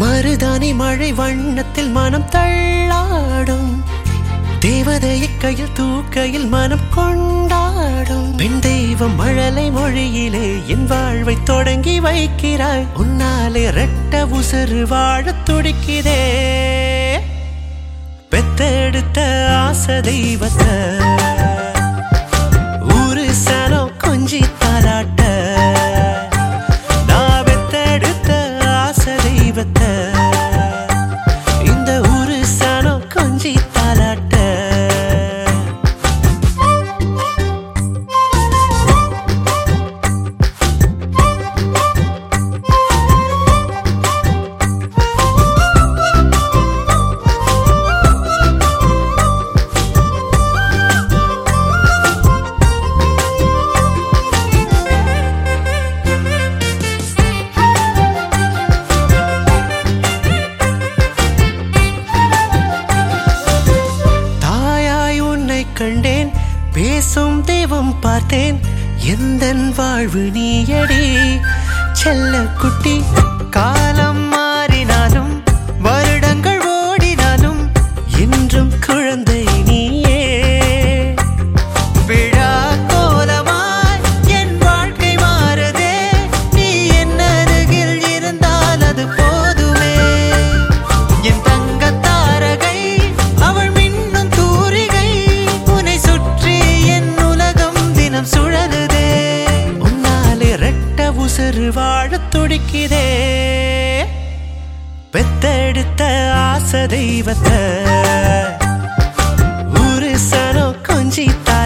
மருதானி மழை வண்ணத்தில் மனம் தள்ளாடும் தேவதையை கையில் தூக்கையில் மனம் கொண்டாடும் பெண் தெய்வம் மழலை மொழியிலே என் வாழ்வை தொடங்கி வைக்கிறாய் உன்னாலே ரெட்ட உசறு வாழத் துடிக்கிறே பெத்தெடுத்த ஆசை தெய்வத்தை ஊரு சனம் கொஞ்சி தாலாட்ட நான் பெத்தெடுத்த ஆசை தெய்வத்தை இந்த ஊரு சனம் கொஞ்சி தாலாட்ட தாயாய் உன்னை கண்டேன் பேசும் தெய்வம் பார்த்தேன் எந்தன் வாழ்வு நீயடி செல்ல குட்டி காலம் மாறினாலும் வருடங்கள் ஓடினாலும் என்றும் குழந்தை நீயே விழா கோலமாய் என் வாழ்க்கை மாறுதே நீ என் அருகில் இருந்தால் அது போதுமே என் தங்க தாரகை அவள் மின்னும் தூரிகை உன்னை சுற்றி என் உலகம் தினம் சுழலுதே உன்னாலே ரெட்ட உசுறு வாழத் துடிக்குதே பெத்தெடுத்த ஆசை தெய்வத்தை ஊரு சனம் கொஞ்சி